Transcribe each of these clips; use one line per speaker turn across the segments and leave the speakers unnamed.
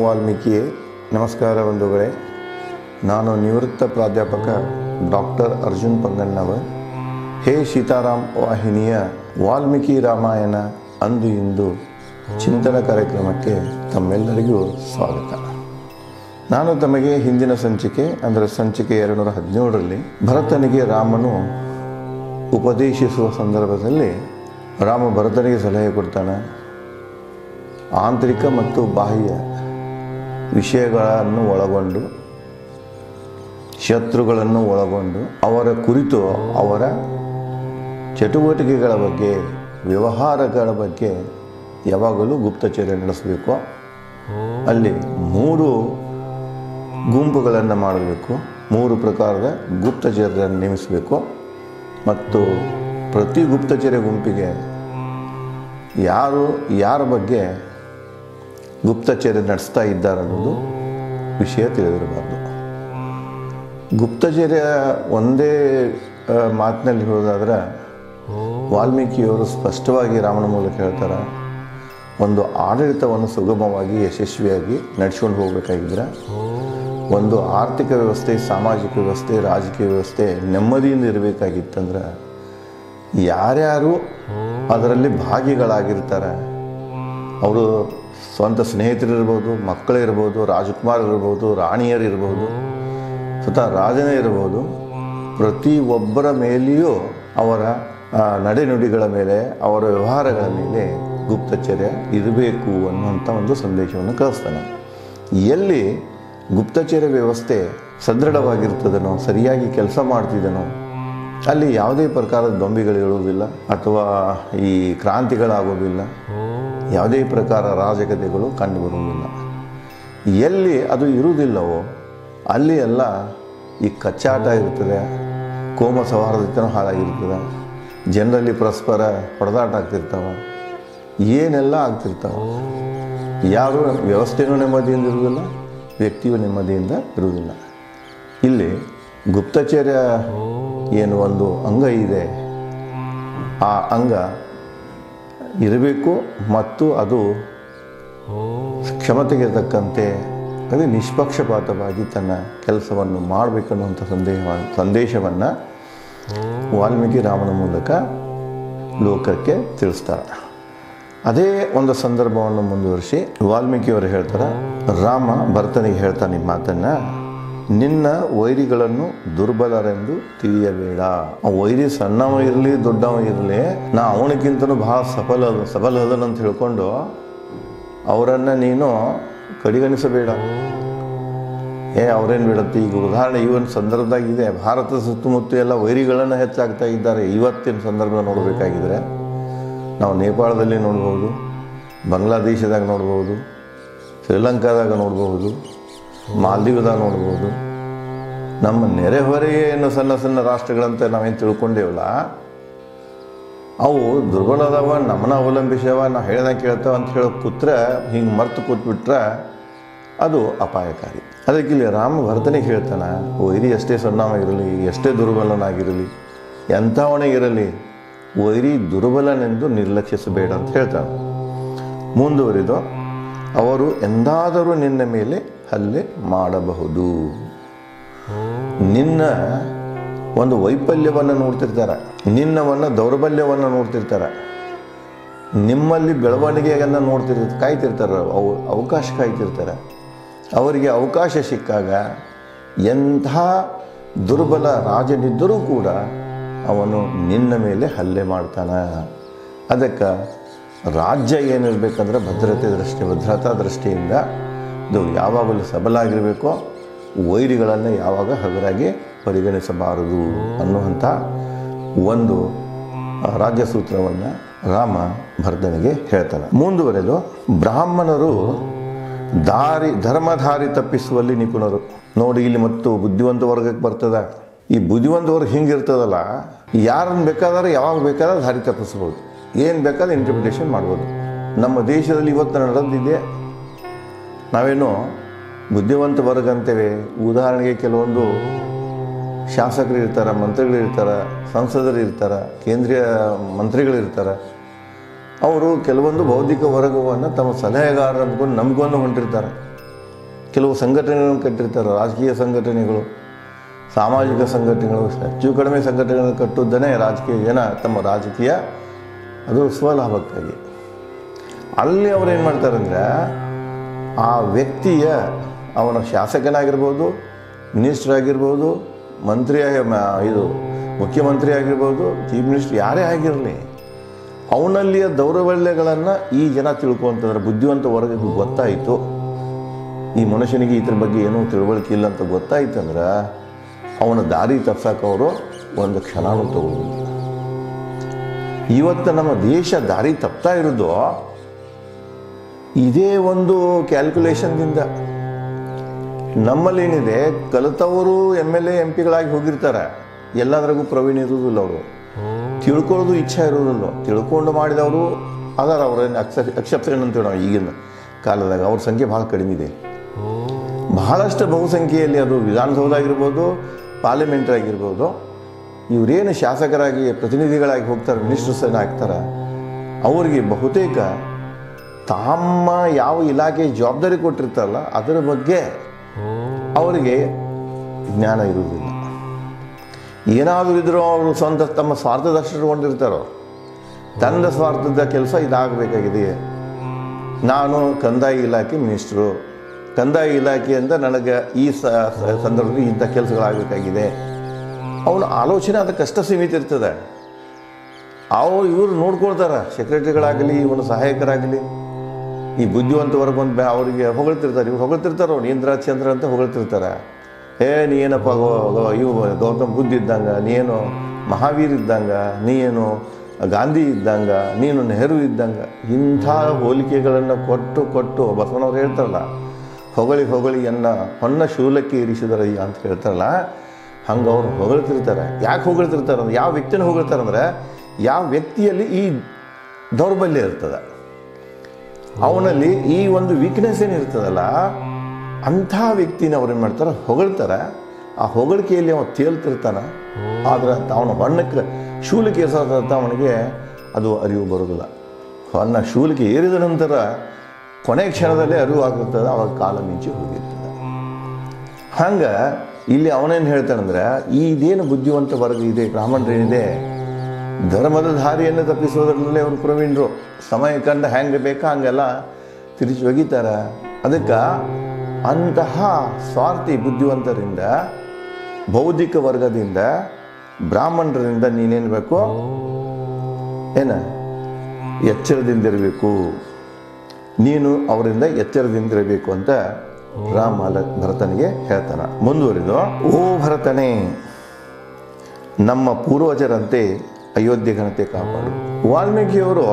ವಾಲ್ಮೀಕಿ ನಮಸ್ಕಾರ ಬಂಧುಗಳೇ ನಾನು ನಿವೃತ್ತ ಪ್ರಾಧ್ಯಾಪಕ ಡಾಕ್ಟರ್ ಅರ್ಜುನ್ ಪಂಗಣ್ಣವರ್ ಹೇ ಸೀತಾರಾಮ್ ವಾಹಿನಿಯ ವಾಲ್ಮೀಕಿ ರಾಮಾಯಣ ಅಂದು ಇಂದು ಚಿಂತನ ಕಾರ್ಯಕ್ರಮಕ್ಕೆ ತಮ್ಮೆಲ್ಲರಿಗೂ ಸ್ವಾಗತ ನಾನು ತಮಗೆ ಹಿಂದಿನ ಸಂಚಿಕೆ ಅಂದರೆ ಸಂಚಿಕೆ ಎರಡುನೂರ ಹದಿನೇಳರಲ್ಲಿ ಭರತನಿಗೆ ರಾಮನು ಉಪದೇಶಿಸುವ ಸಂದರ್ಭದಲ್ಲಿ ರಾಮ ಭರತನಿಗೆ ಸಲಹೆ ಕೊಡ್ತಾನೆ ಆಂತರಿಕ ಮತ್ತು ಬಾಹ್ಯ ವಿಷಯಗಳನ್ನು ಒಳಗೊಂಡು ಶತ್ರುಗಳನ್ನು ಒಳಗೊಂಡು ಅವರ ಕುರಿತು ಅವರ ಚಟುವಟಿಕೆಗಳ ಬಗ್ಗೆ ವ್ಯವಹಾರಗಳ ಬಗ್ಗೆ ಯಾವಾಗಲೂ ಗುಪ್ತಚರ್ಯ ನಡೆಸಬೇಕು ಅಲ್ಲಿ ಮೂರು ಗುಂಪುಗಳನ್ನು ಮಾಡಬೇಕು ಮೂರು ಪ್ರಕಾರದ ಗುಪ್ತಚರ್ಯರನ್ನು ನೇಮಿಸಬೇಕು ಮತ್ತು ಪ್ರತಿ ಗುಪ್ತಚರ್ಯ ಗುಂಪಿಗೆ ಯಾರು ಯಾರ ಬಗ್ಗೆ ಗುಪ್ತಚರ್ಯ ನಡೆಸ್ತಾ ಇದ್ದಾರೆ ಅನ್ನೋದು ವಿಷಯ ತಿಳಿದಿರಬಾರ್ದು ಗುಪ್ತಚರ್ಯ ಒಂದೇ ಆ, ಮಾತಿನಲ್ಲಿ ಹೇಳೋದಾದ್ರೆ ವಾಲ್ಮೀಕಿಯವರು ಸ್ಪಷ್ಟವಾಗಿ ರಾಮನ ಮೂಲಕ ಹೇಳ್ತಾರೆ ಒಂದು ಆಡಳಿತವನ್ನು ಸುಗಮವಾಗಿ ಯಶಸ್ವಿಯಾಗಿ ನಡೆಸ್ಕೊಂಡು ಹೋಗಬೇಕಾಗಿದ್ರೆ ಒಂದು ಆರ್ಥಿಕ ವ್ಯವಸ್ಥೆ ಸಾಮಾಜಿಕ ವ್ಯವಸ್ಥೆ ರಾಜಕೀಯ ವ್ಯವಸ್ಥೆ ನೆಮ್ಮದಿಯಿಂದ ಇರಬೇಕಾಗಿತ್ತಂದ್ರೆ ಯಾರ್ಯಾರು ಅದರಲ್ಲಿ ಭಾಗಿಗಳಾಗಿರ್ತಾರೆ ಅವರು ಸ್ವಂತ ಸ್ನೇಹಿತರಿರ್ಬೋದು ಮಕ್ಕಳಿರ್ಬೋದು ರಾಜಕುಮಾರರಿರ್ಬೋದು ರಾಣಿಯರಿರ್ಬೋದು ಸ್ವತಃ ರಾಜನೇ ಇರ್ಬೋದು ಪ್ರತಿ ಒಬ್ಬರ ಮೇಲೆಯೂ ಅವರ ಆ, ನಡೆನುಡಿಗಳ ಮೇಲೆ ಅವರ ವ್ಯವಹಾರಗಳ ಮೇಲೆ ಗುಪ್ತಚರ್ಯ ಇರಬೇಕು ಅನ್ನುವಂಥ ಒಂದು ಸಂದೇಶವನ್ನು ಕಳಿಸ್ತಾನೆ ಎಲ್ಲಿ ಗುಪ್ತಚರ್ಯ ವ್ಯವಸ್ಥೆ ಸದೃಢವಾಗಿರ್ತದನೋ ಸರಿಯಾಗಿ ಕೆಲಸ ಮಾಡ್ತಿದನೋ ಅಲ್ಲಿ ಯಾವುದೇ ಪ್ರಕಾರದ ದೊಂಬಿಗಳು ಇಳುವುದಿಲ್ಲ ಅಥವಾ ಈ ಕ್ರಾಂತಿಗಳಾಗೋದಿಲ್ಲ ಯಾವುದೇ ಪ್ರಕಾರ ರಾಜಕತೆಗಳು ಕಂಡುಬರುವುದಿಲ್ಲ ಎಲ್ಲಿ ಅದು ಇರುವುದಿಲ್ಲವೋ ಅಲ್ಲಿ ಎಲ್ಲ ಈ ಕಚ್ಚಾಟ ಇರ್ತದೆ ಕೋಮ ಸೌಹಾರ್ದತೆನೂ ಹಾಳಾಗಿರ್ತದೆ ಜನರಲ್ಲಿ ಪರಸ್ಪರ ಹೊಡೆದಾಟ ಆಗ್ತಿರ್ತಾವೆ ಏನೆಲ್ಲ ಆಗ್ತಿರ್ತಾವೆ ಯಾರು ವ್ಯವಸ್ಥೆನೂ ನೆಮ್ಮದಿಯಿಂದ ಇರುವುದಿಲ್ಲ ವ್ಯಕ್ತಿಯು ನೆಮ್ಮದಿಯಿಂದ ಇರುವುದಿಲ್ಲ ಇಲ್ಲಿ ಗುಪ್ತಚರ್ಯ ಏನು ಒಂದು ಅಂಗ ಇದೆ ಆ ಅಂಗ ಇರಬೇಕು ಮತ್ತು ಅದು ಕ್ಷಮತೆಗೆ ತಕ್ಕಂತೆ ಅದು ನಿಷ್ಪಕ್ಷಪಾತವಾಗಿ ತನ್ನ ಕೆಲಸವನ್ನು ಮಾಡಬೇಕನ್ನುವಂಥ ಸಂದೇಶ ಸಂದೇಶವನ್ನು ವಾಲ್ಮೀಕಿ ರಾಮನ ಮೂಲಕ ಲೋಕಕ್ಕೆ ತಿಳಿಸ್ತಾರೆ ಅದೇ ಒಂದು ಸಂದರ್ಭವನ್ನು ಮುಂದುವರಿಸಿ ವಾಲ್ಮೀಕಿಯವರು ಹೇಳ್ತಾರೆ ರಾಮ ಭರತನಿಗೆ ಹೇಳ್ತಾನೆ ಈ ಮಾತನ್ನು ನಿನ್ನ ವೈರಿಗಳನ್ನು ದುರ್ಬಲರೆಂದು ತಿಳಿಯಬೇಡ ಆ ವೈರಿ ಸಣ್ಣವ ಇರಲಿ ದೊಡ್ಡವ ಇರಲಿ ನಾ ಅವನಕ್ಕಿಂತನೂ ಬಹಳ ಸಫಲ ಸಫಲ ಅದನಂತ ಹೇಳ್ಕೊಂಡು ಅವರನ್ನು ನೀನು ಕಡೆಗಣಿಸಬೇಡ ಏ ಅವ್ರೇನು ಬಿಡತ್ತೆ ಈಗ ಉದಾಹರಣೆ ಈ ಒಂದು ಸಂದರ್ಭದಾಗ ಇದೆ ಭಾರತದ ಸುತ್ತಮುತ್ತ ಎಲ್ಲ ವೈರಿಗಳನ್ನು ಹೆಚ್ಚಾಗ್ತಾ ಇದ್ದಾರೆ ಇವತ್ತಿನ ಸಂದರ್ಭ ನೋಡಬೇಕಾಗಿದ್ರೆ ನಾವು ನೇಪಾಳದಲ್ಲಿ ನೋಡ್ಬೋದು ಬಾಂಗ್ಲಾದೇಶದಾಗ ನೋಡ್ಬೋದು ಶ್ರೀಲಂಕಾದಾಗ ನೋಡ್ಬೋದು ಮಾಲ್ದೀವ್ದಾಗ ನೋಡ್ಬೋದು ನಮ್ಮ ನೆರೆಹೊರೆಗೆ ಏನು ಸಣ್ಣ ಸಣ್ಣ ರಾಷ್ಟ್ರಗಳಂತ ನಾವೇನು ತಿಳ್ಕೊಂಡೇವಲ್ಲ ಅವು ದುರ್ಬಲ ಅದಾವ ನಮ್ಮನ್ನ ಅವಲಂಬಿಸ್ಯಾವ ನಾ ಹೇಳ್ದಂಗೆ ಕೇಳ್ತಾವ ಅಂತ ಹೇಳೋ ಕೂತ್ರೆ ಹಿಂಗೆ ಮರ್ತು ಕೂತ್ಬಿಟ್ರೆ ಅದು ಅಪಾಯಕಾರಿ ಅದಕ್ಕೆ ಇಲ್ಲಿ ರಾಮ ಭರತನಿಗೆ ಹೇಳ್ತಾನೆ ವೈರಿ ಎಷ್ಟೇ ಸಣ್ಣವಾಗಿರಲಿ ಎಷ್ಟೇ ದುರ್ಬಲನಾಗಿರಲಿ ಎಂಥವನೇ ಇರಲಿ ವೈರಿ ದುರ್ಬಲನೆಂದು ನಿರ್ಲಕ್ಷಿಸಬೇಡ ಅಂತ ಹೇಳ್ತಾನೆ ಮುಂದುವರಿದು ಅವರು ಎಂದಾದರೂ ನಿನ್ನ ಮೇಲೆ ಹಲ್ಲೆ ಮಾಡಬಹುದು ನಿನ್ನ ಒಂದು ವೈಫಲ್ಯವನ್ನು ನೋಡ್ತಿರ್ತಾರೆ ನಿನ್ನವನ್ನು ದೌರ್ಬಲ್ಯವನ್ನು ನೋಡ್ತಿರ್ತಾರೆ ನಿಮ್ಮಲ್ಲಿ ಬೆಳವಣಿಗೆಯನ್ನು ನೋಡ್ತಿರ್ ಕಾಯ್ತಿರ್ತಾರೆ ಅವು ಅವಕಾಶ ಕಾಯ್ತಿರ್ತಾರೆ ಅವರಿಗೆ ಅವಕಾಶ ಸಿಕ್ಕಾಗ ಎಂಥ ದುರ್ಬಲ ರಾಜನಿದ್ದರೂ ಕೂಡ ಅವನು ನಿನ್ನ ಮೇಲೆ ಹಲ್ಲೆ ಮಾಡ್ತಾನೆ ಅದಕ್ಕೆ ರಾಜ್ಯ ಏನಿರಬೇಕಂದ್ರೆ ಭದ್ರತೆ ದೃಷ್ಟಿ ಭದ್ರತಾ ದೃಷ್ಟಿಯಿಂದ ಇದು ಯಾವಾಗಲೂ ಸಬಲ ಆಗಿರಬೇಕು ವೈರಿಗಳನ್ನು ಯಾವಾಗ ಹಗುರಾಗಿ ಪರಿಗಣಿಸಬಾರದು ಅನ್ನುವಂಥ ಒಂದು ರಾಜ್ಯ ಸೂತ್ರವನ್ನು ರಾಮ ಭರತನಿಗೆ ಹೇಳ್ತಾನೆ ಮುಂದುವರೆದು ಬ್ರಾಹ್ಮಣರು ದಾರಿ ಧರ್ಮದಾರಿ ತಪ್ಪಿಸುವಲ್ಲಿ ನಿಪುಣರು ನೋಡಿ ಇಲ್ಲಿ ಮತ್ತು ಬುದ್ಧಿವಂತ ವರ್ಗಕ್ಕೆ ಬರ್ತದೆ ಈ ಬುದ್ಧಿವಂತ ವರ್ಗ ಹಿಂಗಿರ್ತದಲ್ಲ ಯಾರನ್ನು ಬೇಕಾದ್ರೆ ಯಾವಾಗ ಬೇಕಾದ್ರೆ ದಾರಿ ತಪ್ಪಿಸ್ಬೋದು ಏನು ಬೇಕಾದ್ರೆ ಇಂಟರ್ಪ್ರಿಟೇಷನ್ ಮಾಡ್ಬೋದು ನಮ್ಮ ದೇಶದಲ್ಲಿ ಇವತ್ತು ನಡೆದಿದೆ ನಾವೇನು ಬುದ್ಧಿವಂತ ವರ್ಗ ಅಂತೇವೆ ಉದಾಹರಣೆಗೆ ಕೆಲವೊಂದು ಶಾಸಕರು ಇರ್ತಾರೆ ಮಂತ್ರಿಗಳಿರ್ತಾರೆ ಸಂಸದರು ಇರ್ತಾರೆ ಕೇಂದ್ರೀಯ ಮಂತ್ರಿಗಳಿರ್ತಾರೆ ಅವರು ಕೆಲವೊಂದು ಬೌದ್ಧಿಕ ವರ್ಗವನ್ನು ತಮ್ಮ ಸಲಹೆಗಾರ ಅಂದ್ಕೊಂಡು ನಂಬ್ಕೊಂಡು ಹೊಂಟಿರ್ತಾರೆ ಕೆಲವು ಸಂಘಟನೆಗಳನ್ನು ಕಟ್ಟಿರ್ತಾರೆ ರಾಜಕೀಯ ಸಂಘಟನೆಗಳು ಸಾಮಾಜಿಕ ಸಂಘಟನೆಗಳು ಹೆಚ್ಚು ಕಡಿಮೆ ಸಂಘಟನೆಗಳನ್ನು ಕಟ್ಟುವುದನ್ನೇ ರಾಜಕೀಯ ಜನ ತಮ್ಮ ರಾಜಕೀಯ ಅದು ಸ್ವಲಾಭಕ್ಕಾಗಿ ಅಲ್ಲಿ ಅವ್ರು ಏನು ಮಾಡ್ತಾರಂದ್ರೆ ಆ ವ್ಯಕ್ತಿಯ ಅವನ ಶಾಸಕನಾಗಿರ್ಬೋದು ಮಿನಿಸ್ಟರ್ ಆಗಿರ್ಬೋದು ಮಂತ್ರಿ ಆಗಿ- ಮ- ಇದು ಮುಖ್ಯಮಂತ್ರಿ ಆಗಿರ್ಬೋದು ಚೀಫ್ ಮಿನಿಸ್ಟರ್ ಯಾರೇ ಆಗಿರಲಿ ಅವನಲ್ಲಿಯ ದೌರ್ಬಲ್ಯಗಳನ್ನು ಈ ಜನ ತಿಳ್ಕೊಂತಂದ್ರೆ ಬುದ್ಧಿವಂತ ವರ್ಗಕ್ಕೆ ಗೊತ್ತಾಯಿತು ಈ ಮನುಷ್ಯನಿಗೆ ಇದ್ರ ಬಗ್ಗೆ ಏನೂ ತಿಳುವಳಿಕೆ ಇಲ್ಲ ಅಂತ ಗೊತ್ತಾಯ್ತಂದ್ರೆ ಅವನ ದಾರಿ ತಪ್ಸಕ್ಕೆ ಅವರು ಒಂದು ಕ್ಷಣನೂ ತಗೊಳ್ಳೋದಿಲ್ಲ ಇವತ್ತು ನಮ್ಮ ದೇಶ ದಾರಿ ತಪ್ತಾ ಇರೋದು ಇದೇ ಒಂದು ಕ್ಯಾಲ್ಕುಲೇಷನ್ದಿಂದ ನಮ್ಮಲ್ಲೇನಿದೆ ಕಲಿತವರು ಎಮ್ ಎಲ್ ಎ ಎಂ ಪಿಗಳಾಗಿ ಹೋಗಿರ್ತಾರೆ ಎಲ್ಲದರಾಗೂ ಪ್ರವೀಣ್ ಇರುವುದಿಲ್ಲ ಅವರು ತಿಳ್ಕೊಳ್ಳೋದು ಇಚ್ಛೆ ಇರೋದಿಲ್ಲ ತಿಳ್ಕೊಂಡು ಮಾಡಿದವರು ಅದಾರ ಅವ್ರೇನು ಅಕ್ಷ ಅಕ್ಷಪ್ಸೇನ್ ಅಂತೀವಿ ನಾವು ಈಗಿನ ಕಾಲದಾಗ ಅವ್ರ ಸಂಖ್ಯೆ ಭಾಳ ಕಡಿಮೆ ಇದೆ ಬಹಳಷ್ಟು ಬಹುಸಂಖ್ಯೆಯಲ್ಲಿ ಅದು ವಿಧಾನಸೌಧ ಆಗಿರ್ಬೋದು ಪಾರ್ಲಿಮೆಂಟ್ ಆಗಿರ್ಬೋದು ಇವರೇನು ಶಾಸಕರಾಗಿ ಪ್ರತಿನಿಧಿಗಳಾಗಿ ಹೋಗ್ತಾರೆ ಮಿನಿಸ್ಟರ್ಸ್ ಏನು ಆಗ್ತಾರೆ ಅವರಿಗೆ ಬಹುತೇಕ ತಮ್ಮ ಯಾವ ಇಲಾಖೆ ಜವಾಬ್ದಾರಿ ಕೊಟ್ಟಿರ್ತಾರಲ್ಲ ಅದರ ಬಗ್ಗೆ ಅವರಿಗೆ ಜ್ಞಾನ ಇರುವುದಿಲ್ಲ ಏನಾದರೂ ಇದ್ರೂ ಅವರು ಸ್ವಂತ ತಮ್ಮ ಸ್ವಾರ್ಥದಷ್ಟು ಇಟ್ಕೊಂಡಿರ್ತಾರೋ ತನ್ನ ಸ್ವಾರ್ಥದ ಕೆಲಸ ಇದಾಗಬೇಕಾಗಿದೆ ನಾನು ಕಂದಾಯ ಇಲಾಖೆ ಮಿನಿಸ್ಟ್ರು ಕಂದಾಯ ಇಲಾಖೆಯಿಂದ ನನಗೆ ಈ ಸ- ಸ- ಸಂದರ್ಭದಲ್ಲಿ ಇಂಥ ಕೆಲಸಗಳಾಗಬೇಕಾಗಿದೆ ಅವನ ಆಲೋಚನೆ ಅದಕ್ಕಷ್ಟ ಸೀಮಿತ ಇರ್ತದೆ ಅವ್ರು ಇವರು ನೋಡ್ಕೊಳ್ತಾರೆ ಸೆಕ್ರೆಟರಿಗಳಾಗಲಿ ಇವನು ಸಹಾಯಕರಾಗಲಿ ಈ ಬುದ್ಧಿವಂತ ವರ್ಗ ಒಂದು ಬ್ಯಾ- ಅವರಿಗೆ ಹೊಗಳ್ತಿರ್ತಾರೆ ಇವ್ರು ಹೊಗಳ್ತಿರ್ತಾರೋ ನೀಂದ್ರ ಚಂದ್ರ ಅಂತ ಹೊಗಳ್ತಿರ್ತಾರೆ ಏ ನೀ ಏನಪ್ಪ ಗೋ- ಗೋ- ಇವು ಗೌತಮ್ ಬುದ್ಧ ಇದ್ದಂಗ ನೀನು ಮಹಾವೀರ್ ಇದ್ದಂಗ ನೀನು ಗಾಂಧಿ ಇದ್ದಂಗ ನೀನು ನೆಹರು ಇದ್ದಂಗ ಇಂಥ ಹೋಲಿಕೆಗಳನ್ನು ಕೊಟ್ಟು ಕೊಟ್ಟು ಬಸವನವ್ರು ಹೇಳ್ತಾರಲ್ಲ ಹೊಗಳಿ ಹೊಗಳಿ ಎನ್ನ ಹೊನ್ನ ಶೂಲಕ್ಕೆ ಇರಿಸಿದರಯ್ಯ ಅಂತ ಹೇಳ್ತಾರಲ್ಲ ಹಂಗೆ ಅವ್ರು ಹೊಗಳ್ತಿರ್ತಾರೆ ಯಾಕೆ ಹೊಗಳ್ತಿರ್ತಾರೆ ಅಂದ್ರೆ ಯಾವ ವ್ಯಕ್ತಿನ ಹೊಗಳ್ತಾರೆ ಅಂದ್ರೆ ಯಾವ ವ್ಯಕ್ತಿಯಲ್ಲಿ ಈ ದೌರ್ಬಲ್ಯ ಇರ್ತದೆ ಅವನಲ್ಲಿ ಈ ಒಂದು ವೀಕ್ನೆಸ್ ಏನಿರ್ತದಲ್ಲ ಅಂಥ ವ್ಯಕ್ತಿನ ಅವ್ರು ಏನು ಮಾಡ್ತಾರೆ ಹೊಗಳ್ತಾರೆ ಆ ಹೊಗಳಿಕೆಯಲ್ಲಿ ಅವ ತೇಲ್ತಿರ್ತಾನೆ ಆದ್ರೆ ಅವನ ಹೊಣ್ಣಕ್ಕೆ ಶೂಲಿಕೆ ಎಸೋದಂತ ಅವನಿಗೆ ಅದು ಅರಿವು ಬರೋದಿಲ್ಲ ಹೊನ್ನ ಶೂಲಿಕೆ ಏರಿದ ನಂತರ ಕೊನೆ ಕ್ಷಣದಲ್ಲೇ ಅರಿವು ಆಗಿರ್ತದೆ ಅವಾಗ ಕಾಲ ಮಿಂಚಿ ಹೋಗಿರ್ತದೆ ಹಂಗೆ ಇಲ್ಲಿ ಅವನೇನು ಹೇಳ್ತಾನಂದ್ರೆ ಈ ಇದೇನು ಬುದ್ಧಿವಂತ ವರ್ಗ ಇದೆ ಬ್ರಾಹ್ಮಣರೇನಿದೆ ಧರ್ಮದ ದಾರಿಯನ್ನು ತಪ್ಪಿಸೋದ್ರಲ್ಲಿ ಅವರು ಪ್ರವೀಣರು ಸಮಯ ಕಂಡು ಹೆಂಗೆ ಬೇಕಾ ಹಂಗೆಲ್ಲ ತಿರುಚಿ ಒಗಿತಾರೆ ಅದಕ್ಕೆ ಅಂತಹ ಸ್ವಾರ್ಥಿ ಬುದ್ಧಿವಂತರಿಂದ ಬೌದ್ಧಿಕ ವರ್ಗದಿಂದ ಬ್ರಾಹ್ಮಣರಿಂದ ನೀನೇನು ಬೇಕು ಏನ ಎಚ್ಚರದಿಂದಿರಬೇಕು ನೀನು ಅವರಿಂದ ಎಚ್ಚರದಿಂದಿರಬೇಕು ಅಂತ ರಾಮ ಲ- ಭರತನಿಗೆ ಹೇಳ್ತಾನ ಮುಂದುವರಿದು ಓ ಭರತನೇ ನಮ್ಮ ಪೂರ್ವಜರಂತೆ ಅಯೋಧ್ಯೆ ಘನತೆ ಕಾಪಾಡು ವಾಲ್ಮೀಕಿಯವರು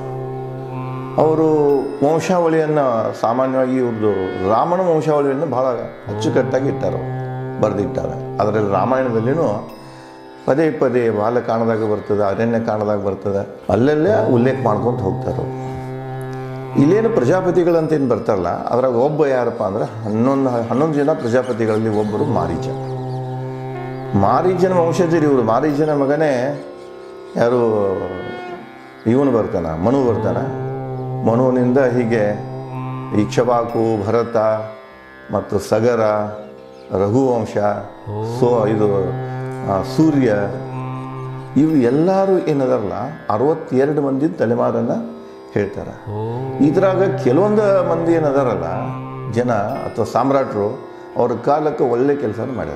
ಅವರು ವಂಶಾವಳಿಯನ್ನು ಸಾಮಾನ್ಯವಾಗಿ ಇವ್ರದ್ದು ರಾಮನ ವಂಶಾವಳಿಯನ್ನು ಬಹಳ ಅಚ್ಚುಕಟ್ಟಾಗಿ ಇಟ್ಟಾರ ಬರೆದಿಟ್ಟಾರೆ ಅದರಲ್ಲಿ ರಾಮಾಯಣದಲ್ಲಿನೂ ಪದೇ ಪದೇ ಬಾಲಕಾಂಡದಾಗ ಬರ್ತದೆ ಅರಣ್ಯ ಕಾಂಡದಾಗ ಬರ್ತದೆ ಅಲ್ಲೆಲ್ಲೇ ಉಲ್ಲೇಖ ಮಾಡ್ಕೊಂತ ಹೋಗ್ತಾರೆ ಇಲ್ಲೇನು ಪ್ರಜಾಪತಿಗಳಂತ ಏನು ಬರ್ತಾರಲ್ಲ ಅದ್ರಾಗ ಒಬ್ಬ ಯಾರಪ್ಪ ಅಂದ್ರೆ ಹನ್ನೊಂದು ಹನ್ನೊಂದು ಜನ ಪ್ರಜಾಪತಿಗಳಲ್ಲಿ ಒಬ್ಬರು ಮಾರೀಚ ಮಾರೀಚನ ವಂಶಜರು ಇವರು ಮಾರೀಚನ ಮಗನೇ ಯಾರು ಇವನು ಬರ್ತಾನ ಮನು ಬರ್ತಾನ ಮನುವಿನಿಂದ ಹೀಗೆ ಇಕ್ಷವಾಕು ಭರತ ಮತ್ತು ಸಗರ ರಘುವಂಶ ಸೋ ಇದು ಆ, ಸೂರ್ಯ ಇವು ಎಲ್ಲರೂ ಏನದಾರಲ್ಲ ಅರವತ್ತೆರಡು ಮಂದಿ ತಲೆಮಾರನ್ನ ಹೇಳ್ತಾರೆ ಇದ್ರಾಗ ಕೆಲವೊಂದು ಮಂದಿ ಏನದಾರಲ್ಲ ಜನ ಅಥವಾ ಸಾಮ್ರಾಟರು ಅವ್ರ ಕಾಲಕ್ಕೆ ಒಳ್ಳೆ ಕೆಲಸ ಮಾಡ್ಯಾರ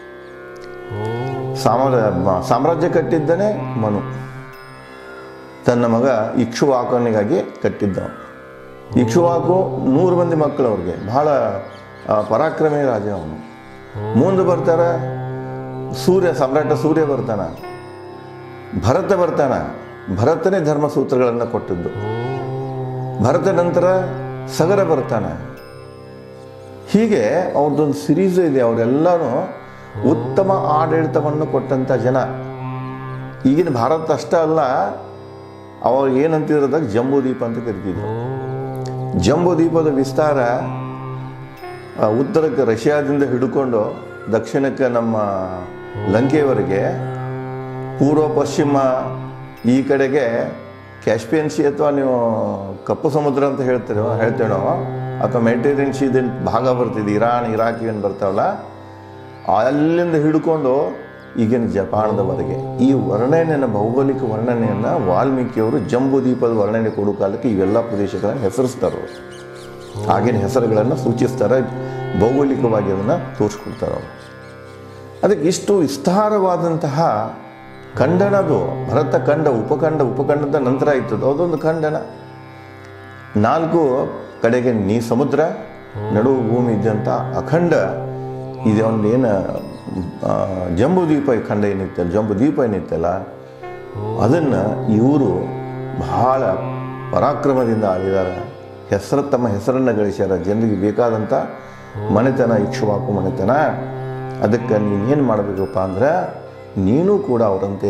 ಸಾಮ್ರ ಮ- ಸಾಮ್ರಾಜ್ಯ ಕಟ್ಟಿದ್ದನೇ ಮನು ತನ್ನ ಮಗ ಇಕ್ಷುವಾಕನಿಗಾಗಿ ಕಟ್ಟಿದ್ದವ ಇಕ್ಷುವಾಕು ನೂರು ಮಂದಿ ಮಕ್ಕಳು ಅವ್ರಿಗೆ ಬಹಳ ಆ, ಪರಾಕ್ರಮಿ ರಾಜ ಅವನು ಮುಂದೆ ಬರ್ತಾರ ಸೂರ್ಯ ಸಾಮ್ರಾಟ ಸೂರ್ಯ ಬರ್ತಾನ ಭರತ ಬರ್ತಾನ ಭರತನೇ ಧರ್ಮಸೂತ್ರಗಳನ್ನು ಕೊಟ್ಟಿದ್ದು ಭರತ ನಂತರ ಸಗರ ಬರ್ತಾನೆ ಹೀಗೆ ಅವ್ರದ್ದೊಂದು ಸಿರೀಸ್ ಇದೆ ಅವರೆಲ್ಲರೂ ಉತ್ತಮ ಆಡಳಿತವನ್ನು ಕೊಟ್ಟಂಥ ಜನ ಈಗಿನ ಭಾರತ ಅಷ್ಟೇ ಅಲ್ಲ ಅವಾಗ ಏನಂತಿರೋದಾಗ ಜಂಬೂದೀಪ ಅಂತ ಕರಿತಿದ್ರು ಜಂಬೂದೀಪದ ವಿಸ್ತಾರ ಆ, ಉತ್ತರಕ್ಕೆ ರಷ್ಯಾದಿಂದ ಹಿಡ್ಕೊಂಡು ದಕ್ಷಿಣಕ್ಕೆ ನಮ್ಮ ಲಂಕೆಯವರೆಗೆ ಪೂರ್ವ ಪಶ್ಚಿಮ ಈ ಕಡೆಗೆ ಕ್ಯಾಸ್ಪಿಯನ್ ಸಿ ಅಥವಾ ನೀವು ಕಪ್ಪು ಸಮುದ್ರ ಅಂತ ಹೇಳ್ತೀರೋ ಹೇಳ್ತೇವೆ ನಾವು ಅಥವಾ ಮೆಡಿಟೇರಿಯನ್ ಸೀದ ಭಾಗ ಬರ್ತಿದೆ ಇರಾನ್ ಇರಾಕ್ ಏನು ಬರ್ತಾವಲ್ಲ ಅಲ್ಲಿಂದ ಹಿಡ್ಕೊಂಡು ಈಗಿನ ಜಪಾನದವರೆಗೆ ಈ ವರ್ಣನೆಯನ್ನು ಭೌಗೋಳಿಕ ವರ್ಣನೆಯನ್ನು ವಾಲ್ಮೀಕಿಯವರು ಜಂಬೂ ದೀಪದ ವರ್ಣನೆ ಕೊಡೋ ಕಾಲಕ್ಕೆ ಇವೆಲ್ಲ ಪ್ರದೇಶಗಳನ್ನು ಹೆಸರಿಸ್ತಾರೆ ಅವರು ಆಗಿನ ಹೆಸರುಗಳನ್ನು ಸೂಚಿಸ್ತಾರೆ ಭೌಗೋಳಿಕವಾಗಿ ಅದನ್ನು ತೋರಿಸ್ಕೊಡ್ತಾರೆ ಅವರು ಅದಕ್ಕೆ ಇಷ್ಟು ವಿಸ್ತಾರವಾದಂತಹ ಖಂಡನದು ಭರತ ಖಂಡ ಉಪಖಂಡ ಉಪಖಂಡದ ನಂತರ ಇರ್ತದೆ ಅದೊಂದು ಖಂಡನ ನಾಲ್ಕು ಕಡೆಗೆ ನೀ ಸಮುದ್ರ ನಡುವು ಭೂಮಿ ಇದ್ದಂಥ ಅಖಂಡ ಇದು ಒಂದು ಏನು ಆ, ಜಂಬೂ ದ್ವೀಪ ಖಂಡ ಏನಿತ್ತಲ್ಲ ಜಂಬೂ ದ್ವೀಪ ಏನಿತ್ತಲ್ಲ ಅದನ್ನು ಇವರು ಬಹಳ ಪರಾಕ್ರಮದಿಂದ ಆಳಿದಾರ ಹೆಸರು ತಮ್ಮ ಹೆಸರನ್ನು ಗಳಿಸ್ಯಾರ ಜನರಿಗೆ ಬೇಕಾದಂಥ ಮನೆತನ ಇಕ್ಷುವಾಕು ಮನೆತನ ಅದಕ್ಕೆ ನೀನೇನು ಮಾಡಬೇಕಪ್ಪ ಅಂದ್ರೆ ನೀನು ಕೂಡ ಅವರಂತೆ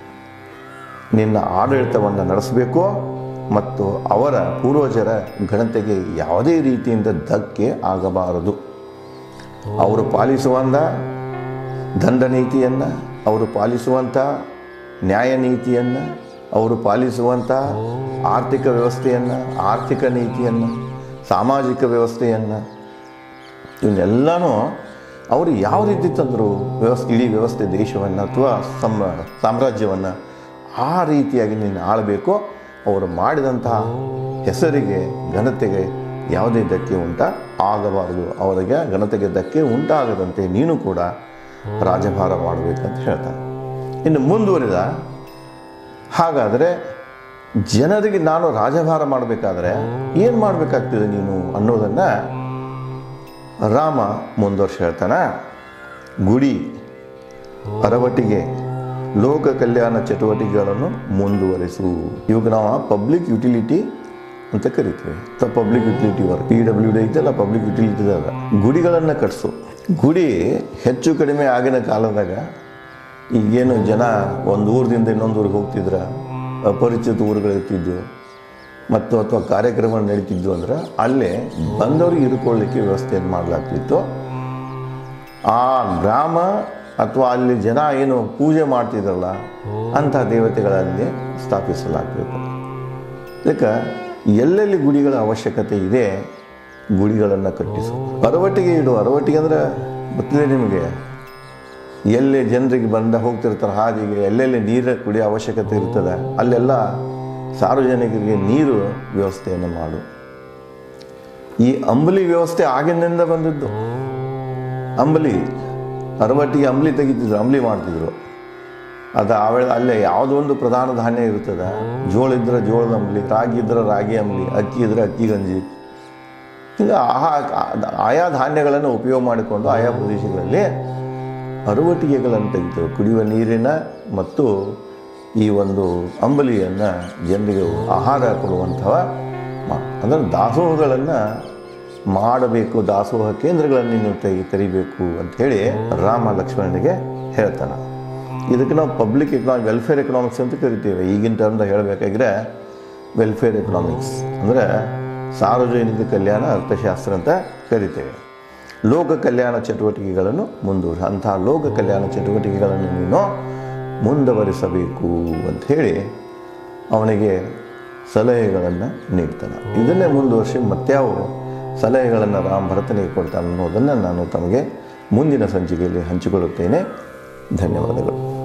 ನಿನ್ನ ಆಡಳಿತವನ್ನು ನಡೆಸಬೇಕು ಮತ್ತು ಅವರ ಪೂರ್ವಜರ ಘನತೆಗೆ ಯಾವುದೇ ರೀತಿಯಿಂದ ಧಕ್ಕೆ ಆಗಬಾರದು ಅವರು ಪಾಲಿಸುವಂಥ ದಂಡ ನೀತಿಯನ್ನು ಅವರು ಪಾಲಿಸುವಂಥ ನ್ಯಾಯ ನೀತಿಯನ್ನು ಅವರು ಪಾಲಿಸುವಂಥ ಆರ್ಥಿಕ ವ್ಯವಸ್ಥೆಯನ್ನು ಆರ್ಥಿಕ ನೀತಿಯನ್ನು ಸಾಮಾಜಿಕ ವ್ಯವಸ್ಥೆಯನ್ನು ಇವನ್ನೆಲ್ಲನೂ ಅವರು ಯಾವ ರೀತಿ ತಂದರು ವ್ಯವಸ್ಥೆ ಇಡೀ ವ್ಯವಸ್ಥೆ ದೇಶವನ್ನು ಅಥವಾ ಸಮ ಸಾಮ್ರಾಜ್ಯವನ್ನು ಆ ರೀತಿಯಾಗಿ ನೀನು ಆಳಬೇಕು ಅವರು ಮಾಡಿದಂತಹ ಹೆಸರಿಗೆ ಘನತೆಗೆ ಯಾವುದೇ ಧಕ್ಕೆ ಉಂಟ ಆಗಬಾರದು ಅವರಿಗೆ ಘನತೆಗೆ ಧಕ್ಕೆ ಉಂಟಾಗದಂತೆ ನೀನು ಕೂಡ ರಾಜಭಾರ ಮಾಡಬೇಕಂತ ಹೇಳ್ತಾನೆ ಇನ್ನು ಮುಂದುವರಿದ ಹಾಗಾದರೆ ಜನರಿಗೆ ನಾನು ರಾಜಭಾರ ಮಾಡಬೇಕಾದ್ರೆ ಏನು ಮಾಡಬೇಕಾಗ್ತದೆ ನೀನು ಅನ್ನೋದನ್ನು ರಾಮ ಮುಂದುವರ್ಸಿ ಹೇಳ್ತಾನೆ ಗುಡಿ ಅರವಟ್ಟಿಗೆ ಲೋಕ ಕಲ್ಯಾಣ ಚಟುವಟಿಕೆಗಳನ್ನು ಮುಂದುವರಿಸು ಇವಾಗ ನಾವು ಪಬ್ಲಿಕ್ ಯುಟಿಲಿಟಿ ಅಂತ ಕರಿತೀವಿ ಅಥವಾ public utility work P W D ಐತಲ್ಲ ಪಬ್ಲಿಕ್ ಯುಟಿಲಿಟಿ ಅದ ಗುಡಿಗಳನ್ನು ಕಟ್ಸು ಗುಡಿ ಹೆಚ್ಚು ಕಡಿಮೆ ಆಗಿನ ಕಾಲದಾಗ ಈಗೇನು ಜನ ಒಂದು ಊರಿನಿಂದ ಇನ್ನೊಂದು ಊರಿಗೆ ಹೋಗ್ತಿದ್ರ ಅಪರಿಚಿತ ಊರುಗಳಿರ್ತಿದ್ವು ಮತ್ತು ಅಥವಾ ಕಾರ್ಯಕ್ರಮ ನಡೀತಿದ್ವು ಅಂದ್ರೆ ಅಲ್ಲೇ ಬಂದವ್ರಿಗೆ ಇರ್ಕೊಳ್ಳಿಕ್ಕೆ ವ್ಯವಸ್ಥೆಯನ್ನು ಮಾಡಲಾಗ್ತಿತ್ತು ಆ ಗ್ರಾಮ ಅಥವಾ ಅಲ್ಲಿ ಜನ ಏನು ಪೂಜೆ ಮಾಡ್ತಿದ್ರಲ್ಲ ಅಂಥ ದೇವತೆಗಳಲ್ಲಿ ಸ್ಥಾಪಿಸಲಾಗಬೇಕು ಇದಕ್ಕೆ ಎಲ್ಲೆಲ್ಲಿ ಗುಡಿಗಳ ಅವಶ್ಯಕತೆ ಇದೆ ಗುಡಿಗಳನ್ನು ಕಟ್ಟಿಸು ಅರವಟ್ಟಿಗೆ ಇಡು ಅರವಟ್ಟಿಗೆ ಅಂದ್ರೆ ಗೊತ್ತಿದೆ ನಿಮಗೆ ಎಲ್ಲಿ ಜನರಿಗೆ ಬಂದ ಹೋಗ್ತಿರ್ತಾರೆ ಹಾದಿಗೆ ಎಲ್ಲೆಲ್ಲಿ ನೀರು ಕುಡಿಯೋ ಅವಶ್ಯಕತೆ ಇರ್ತದೆ ಅಲ್ಲೆಲ್ಲ ಸಾರ್ವಜನಿಕರಿಗೆ ನೀರು ವ್ಯವಸ್ಥೆಯನ್ನು ಮಾಡು ಈ ಅಂಬಲಿ ವ್ಯವಸ್ಥೆ ಆಗಿನಿಂದ ಬಂದದ್ದು ಅಂಬಲಿ ಅರವಟ್ಟಿಗೆ ಅಂಬಲಿ ತೆಗಿತಿದ್ರು ಅಂಬಲಿ ಮಾಡ್ತಿದ್ರು ಅದು ಆವೇಳ ಅಲ್ಲೇ ಯಾವುದೋ ಒಂದು ಪ್ರಧಾನ ಧಾನ್ಯ ಇರ್ತದೆ ಜೋಳ ಇದ್ರೆ ಜೋಳದ ಅಂಬಲಿ ರಾಗಿ ಇದ್ರೆ ರಾಗಿ ಅಂಬಲಿ ಅಕ್ಕಿ ಇದ್ರೆ ಅಕ್ಕಿ ಗಂಜಿ ಈಗ ಆಹಾ ಆಯಾ ಧಾನ್ಯಗಳನ್ನು ಉಪಯೋಗ ಮಾಡಿಕೊಂಡು ಆಯಾ ಪ್ರದೇಶಗಳಲ್ಲಿ ಅರವಟಿಗೆಗಳನ್ನು ತೆಗಿತೇವೆ ಕುಡಿಯುವ ನೀರಿನ ಮತ್ತು ಈ ಒಂದು ಅಂಬಲಿಯನ್ನು ಜನರಿಗೆ ಆಹಾರ ಕೊಡುವಂಥವ ಮಾ ಅಂದರೆ ದಾಸೋಹಗಳನ್ನು ಮಾಡಬೇಕು ದಾಸೋಹ ಕೇಂದ್ರಗಳನ್ನು ನೀವು ತೆಗಿ ತೆರಿಬೇಕು ಅಂಥೇಳಿ ರಾಮ ಲಕ್ಷ್ಮಣನಿಗೆ ಹೇಳ್ತಾನೆ ಇದಕ್ಕೆ ನಾವು ಪಬ್ಲಿಕ್ ಎಕನಾಮಿ ವೆಲ್ಫೇರ್ ಎಕನಾಮಿಕ್ಸ್ ಅಂತ ಕರಿತೀವಿ ಈಗಿನ ಟರ್ಮ್ದಾಗ ಹೇಳಬೇಕಾದ್ರೆ ವೆಲ್ಫೇರ್ ಎಕನಾಮಿಕ್ಸ್ ಅಂದರೆ ಸಾರ್ವಜನಿಕ ಕಲ್ಯಾಣ ಅರ್ಥಶಾಸ್ತ್ರ ಅಂತ ಕರಿತೇವೆ ಲೋಕ ಕಲ್ಯಾಣ ಚಟುವಟಿಕೆಗಳನ್ನು ಮುಂದುವರಿ ಅಂತಹ ಲೋಕ ಕಲ್ಯಾಣ ಚಟುವಟಿಕೆಗಳನ್ನು ನೀನು ಮುಂದುವರಿಸಬೇಕು ಅಂತ ಹೇಳಿ ಅವನಿಗೆ ಸಲಹೆಗಳನ್ನು ನೀಡ್ತಾನೆ ಇದನ್ನೇ ಮುಂದುವರಿಸಿ ಮತ್ಯಾವ ಸಲಹೆಗಳನ್ನು ರಾಮ ಭರತನಿಗೆ ಕೊಡ್ತಾನೆ ಅನ್ನೋದನ್ನು ನಾನು ತಮಗೆ ಮುಂದಿನ ಸಂಚಿಕೆಯಲ್ಲಿ ಹಂಚಿಕೊಳ್ಳುತ್ತೇನೆ ಧನ್ಯವಾದಗಳು